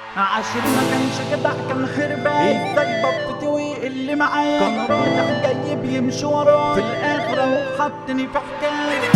عشر ما كانش جدع كان حرباية ازاي بطتي اللي معايا كان رايح جاي بيمشي ورايا في الاخر اهو حطني في حكاية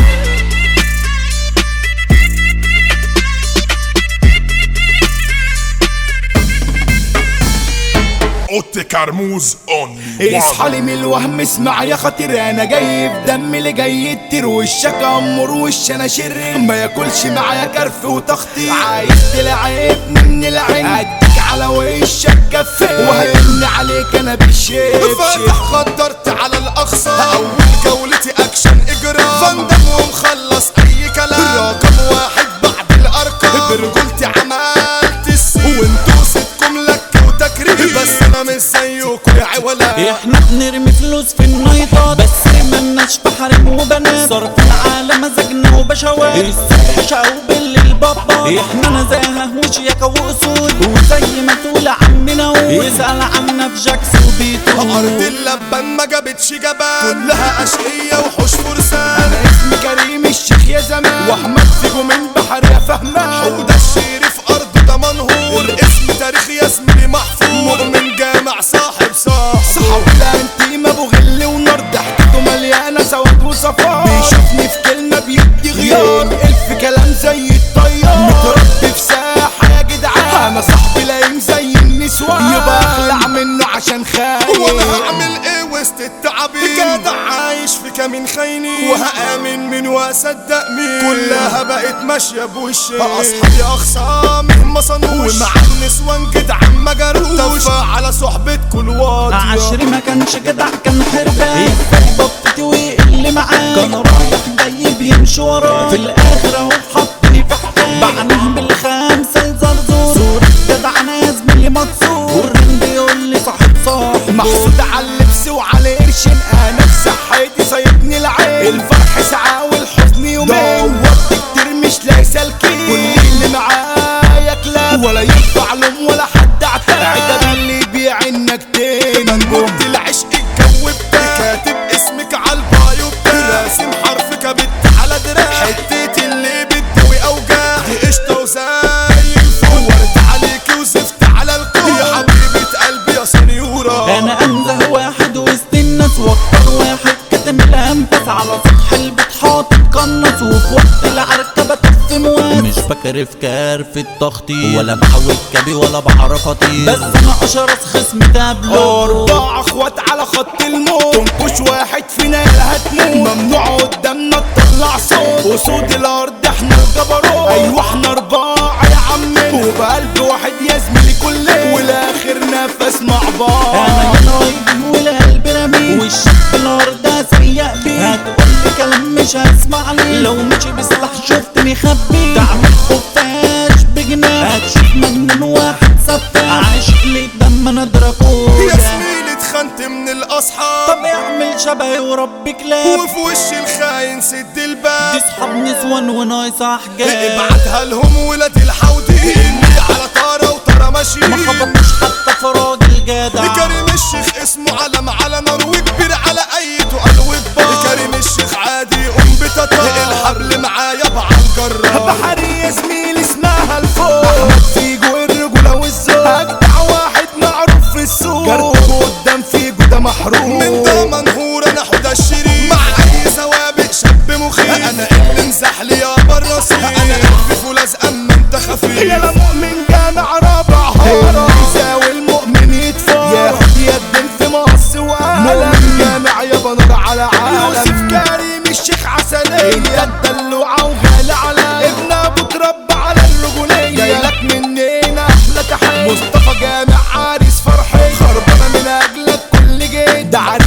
اوتي كرموز اونلي اصحى لي من الوهم اسمع يا خطير انا جاي في دم اللي جاي يتر وشك امر وش انا شرير ما ياكلش معايا كرف وتخطيط عايز تلعبني من العين اديك على وشك كفين وهتمني عليك انا بالشيب فاتح خدرت على الاقصى اول جولتي اكشن اجرام فندم ومخلص اي كلام رقم واحد بعد الارقام برجولتي عملت السين وانتوا ستكم لك وتكريم بس انا مش زيكم يا عولا احنا بنرمي فلوس في النيطات بس ملناش في حريم وبنات صرفين على مزاجنا وبشوات الصبح شقا وبالليل بابا احنا نزاهة وشياكة وأصول وزي ما تقول عمنا واسأل عنا في جاكس وبيتو ارض اللبان ما جابتش جبان كلها اشقية وحوش فرسان انا اسمي كريم الشيخ يا زمان واحمد فيكو من بحر يا فهمان وده الشريف ارض ده منهور اسم تاريخ يا زميلي محفور مؤمن جامع صاحب صاحب صحابي انتيم ابو غل ونار ضحكته مليانه سواد وصفار بيشوفني في كلمه بيدي غيار الف كلام زي الطيار متربي في ساحه يا جدعان انا صاحبي لايم زي النسوان يبقى اخلع منه عشان خايف وانا هعمل ايه وسط التعابين جدع عايش في كمين خاينين وهامن من واصدق مين كلها بقت ماشيه بوشي اصحابي اخصامي ما صنوش ومع النسوان جدعان ما جروش تفا على صحبة كل واطية عشري ما كانش جدع كان حرباية ازاي بطتي واللي معاه كان رايح جاي بيمشي ورايا في الاخر اهو حطني في حكاية بعناه بالخمسة الزرزور صورة جدع ناس زميلي مكسور والرين بيقول لي صاحب صاحب محسود على اللبس وعلى قرشين انا في صحتي سايبني العين الفرح ساعة والحزن يومين دورت كتير مش لاقي سالكين كل اللي معايا كلاب ولا ينفع لهم ولا حد اعتاب عتاب اللي يبيع النكتين منبوت العشق الجو بتاعي كاتب اسمك على البايو بتاعي راسم حرف كبت على دراعي حتتي اللي بتداوي اوجاع دي قشطه وزي الفل ورد عليكي وزفت على الكل يا حبيبه قلبي يا سنيوره انا انزه واحد وسط الناس واكتر واحد كاتم الانفاس على سطح البيت حاطط قناص وفي وقت العركه بتقسم واس مش بكرف كارف التخطيط ولا بحاول كبي ولا بعرف اطير بس انا اشرس خصم تابلو أربع أخوات على خط الموت تنكش واحد فينا يا هتموت ممنوع قدامنا تطلع صوت وصوت الأرض احنا الجبروت أيوة احنا أربعة يا عمنا وبقلب واحد يا زميلي كلنا والآخر نفس مع بعض انا هنا رايح والقلب رميل والشاب الارض ده سيء بيه هتقول لي كلام مش هسمع ليه لو مشي بسلاح شفتني خبي تعمل خفاش بجناح هتشوف مجنون واحد سفاح عاشق ليه دم انا يا دراكولا زميلي اتخنت من الاصحاب طب اعمل شبهي وربي كلاب وفي وش الخاين سد دي الباب صحاب نسوان ونايصة حجاب ابعتها لهم ولاد الحودي اللي على طاره وطاره ماشي ما خبطوش حتى في راجل جدع كريم الشيخ اسمه علم على نار وكبير على اي تقل وكبار كريم الشيخ عادي قوم بتطار الحبل معايا بعن جرار بحري يا زميلي اسمها الفوق أحمد فيجو الرجولة والذوق أجدع واحد معروف في السوق جرده قدام فيجو ده محروق من ده منهور انا حدا الشريف مع اي سوابق شاب مخيف انا اللي نزحلي يا براسي انا قلبي فولاذ اما انت يا خفيف لا مؤمن جامع رابع هارة يساوي المؤمن يتفار ياخد يد في مقص وقلم مؤمن جامع يا بنر على عالم يوسف كريم الشيخ عسلية انت الدلوعة وغالي على ابن ابو تربى على الرجولية جايلك مننا احلى تحية مصطفى جامع عريس فرحية خربانة من اجلك كل جيد ده عريس